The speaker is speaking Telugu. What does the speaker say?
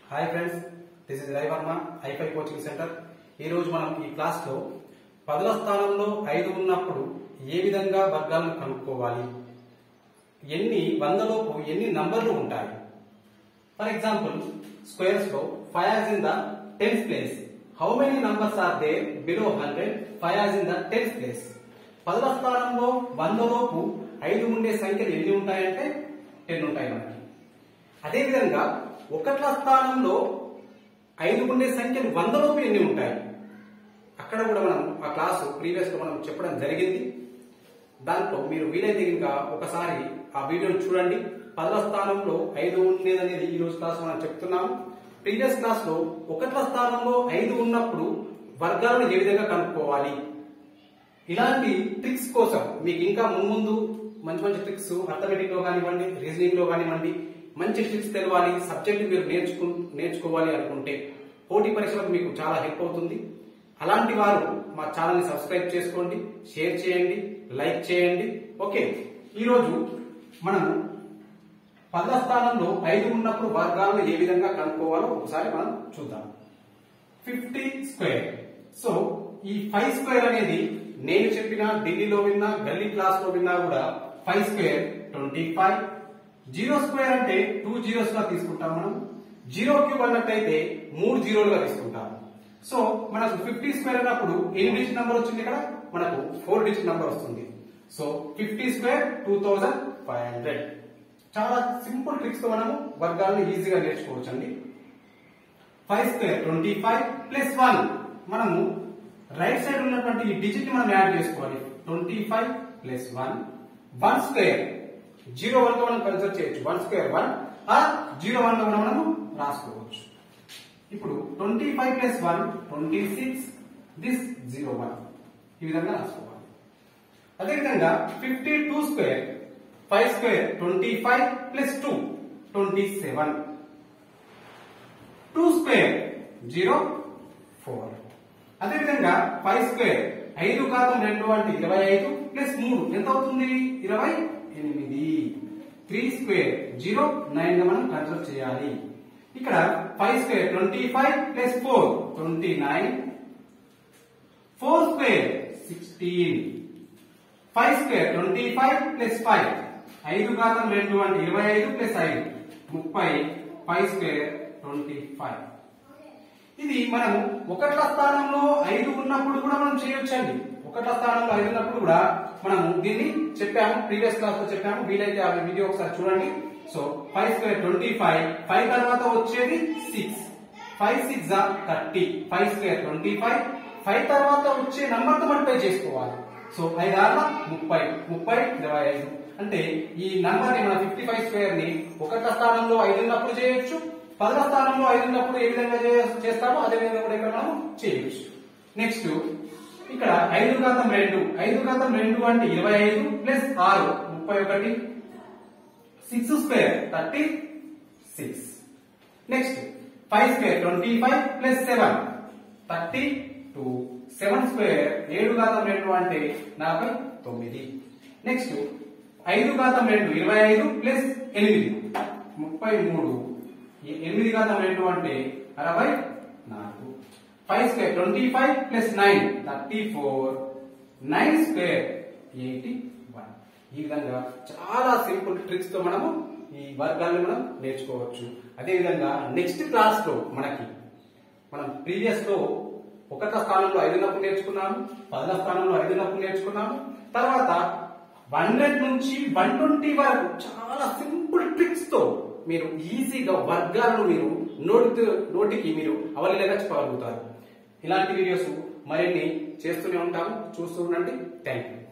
hi friends this is Varma ఐఫై కోచింగ్ సెంటర్ ఈ రోజు మనం ఈ క్లాస్ లో పదుల స్థానంలో ఐదు ఉన్నప్పుడు ఏ విధంగా వర్గాలను కనుక్కోవాలి ఎన్ని వందలోపు ఎన్ని నంబర్లు ఉంటాయి ఫర్ ఎగ్జాంపుల్ స్క్వేర్స్ లో five has in the tenth place how many numbers are there below hundred five has in the tenth place పదుల స్థానంలో వందలోపు ఐదు ఉండే సంఖ్యలు ఎన్ని ఉంటాయంటే టెన్ ఉంటాయి మనకి అదేవిధంగా ఒకట్ల స్థానంలో ఐదు ఉండే సంఖ్యలు వందలోపు ఎన్ని ఉంటాయి అక్కడ కూడా మనం ఆ క్లాసు ప్రీవియస్ గా మనం చెప్పడం జరిగింది దాంట్లో మీరు వీలైతే ఇంకా ఒకసారి ఆ వీడియోని చూడండి పదవ స్థానంలో ఐదు ఉండేదనేది ఈ రోజు క్లాస్ మనం చెప్తున్నాము ప్రీవియస్ క్లాస్ లో ఒకట్ల స్థానంలో ఐదు ఉన్నప్పుడు వర్గాలను ఏ విధంగా కనుక్కోవాలి ఇలాంటి ట్రిక్స్ కోసం మీకు ఇంకా మున్ముందు మంచి మంచి ట్రిక్స్ అర్థమెటిక్ లో కానివ్వండి రీజనింగ్ లో కానివ్వండి మంచి ట్రిక్స్ తెలవాలి సబ్జెక్ట్ మీరు నేర్చుకు నేర్చుకోవాలి అనుకుంటే పోటీ పరీక్షలకు మీకు చాలా హెల్ప్ అవుతుంది అలాంటి వారు మా ఛానల్ ని సబ్స్క్రైబ్ చేసుకోండి షేర్ చేయండి లైక్ చేయండి ఓకే ఈరోజు మనం పదవ స్థానంలో ఐదు ఉన్నప్పుడు వర్గాలను ఏ విధంగా కనుక్కోవాలో ఒకసారి మనం చూద్దాం ఫిఫ్టీ స్క్వేర్ సో ఈ ఫైవ్ స్క్వేర్ అనేది నేను చెప్పిన ఢిల్లీలో విన్నా గల్లీ క్లాస్ లో విన్నా కూడా five square twenty five zero square అంటే టూ జీరోస్ గా తీసుకుంటాం మనం జీరో క్యూబ్ అన్నట్టయితే మూడు జీరోలుగా తీసుకుంటాం సో మనకు ఫిఫ్టీ స్క్వేర్ అన్నప్పుడు ఎన్ని డిజిట్ నంబర్ వచ్చింది ఇక్కడ మనకు ఫోర్ డిజిట్ నంబర్ వస్తుంది so fifty square two thousand five hundred చాలా సింపుల్ ట్రిక్స్ తో మనము వర్గాలను ఈజీగా నేర్చుకోవచ్చు అండి five square twenty five plus one మనము రైట్ సైడ్ ఉన్నటువంటి ఈ డిజిట్ మనం యాడ్ చేసుకోవాలి twenty five plus one one square zero one తో మనం కన్సిడర్ చేయొచ్చు వన్ స్క్వేర్ వన్ ఆ జీరో వన్ లో కూడా మనము రాసుకోవచ్చు ఇప్పుడు twenty five plus one twenty six this zero one ఈ విధంగా రాసుకోవాలి అదేవిధంగా fifty two square five square twenty five plus two twenty seven two square zero four అదేవిధంగా ఫైవ్ స్క్వేర్ ఐదు ఘాతం రెండు అంటే ఇరవై ఐదు ప్లస్ మూడు ఎంత అవుతుంది ఇరవై ఎనిమిది త్రీ స్క్వేర్ జీరో నైన్ గా మనం కన్సిడర్ చేయాలి ఇక్కడ five square twenty five plus four twenty nine four square sixteen five square twenty five plus five ఐదు ఘాతం రెండు అంటే ఇరవై ఐదు ప్లస్ ఐదు ముప్పై ఫైవ్ స్క్వేర్ ట్వంటీ ఫైవ్ ఇది మనం ఒకట్ల స్థానంలో ఐదు ఉన్నప్పుడు కూడా మనం చేయొచ్చండి ఒకట్ల స్థానంలో ఐదు ఉన్నప్పుడు కూడా మనం దీన్ని చెప్పాము ప్రీవియస్ క్లాస్ లో చెప్పాము వీలైతే ఆ వీడియో ఒకసారి చూడండి so five square twenty five five తర్వాత వచ్చేది six five six thirty five square twenty five five తర్వాత వచ్చే నంబర్ తో మల్టిప్లై చేసుకోవాలి సో ఐదు ఆరు ముప్పై ముప్పై ఇరవై ఐదు అంటే ఈ నంబర్ ని మన ఫిఫ్టీ ఫైవ్ స్క్వేర్ ని ఒకట స్థానంలో ఐదు ఉన్నప్పుడు చేయొచ్చు పదవ స్థానంలో ఐదు ఉన్నప్పుడు ఏ విధంగా చే- చేస్తామో అదే విధంగా కూడా ఇక్కడ మనం చేయొచ్చు నెక్స్ట్ ఇక్కడ ఐదు ఘాతం రెండు ఐదు ఘాతం రెండు అంటే ఇరవై ఐదు ప్లస్ ఆరు ముప్పై ఒకటి six square thirty six next five square twenty five plus seven thirty two seven square ఏడు ఘాతం రెండు అంటే నలభై తొమ్మిది నెక్స్ట్ ఐదు ఘాతం రెండు ఇరవై ఐదు ప్లస్ ఎనిమిది ముప్పై మూడు ఎ- ఎనిమిది ఘాతం రెండు అంటే అరవై నాలుగు five square twenty five plus nine thirty four nine square eighty one ఈ విధంగా చాలా సింపుల్ ట్రిక్స్ తో మనము ఈ వర్గాలను మనం నేర్చుకోవచ్చు అదే విధంగా నెక్స్ట్ క్లాస్ లో మనకి మనం ప్రీవియస్ లో ఒకట స్థానంలో ఐదున్నప్పుడు నేర్చుకున్నాము పదవ స్థానంలో ఐదున్నప్పుడు నేర్చుకున్నాము తర్వాత హండ్రెడ్ నుంచి వన్ ట్వంటీ వరకు చాలా సింపుల్ ట్రిక్స్ తో మీరు ఈజీగా వర్గాలను మీరు నోటి నోటికి మీరు అవలీలగా చెప్పగలుగుతారు ఇలాంటి వీడియోస్ మరిన్ని చేస్తూనే ఉంటాము చూస్తూ ఉండండి థ్యాంక్ యూ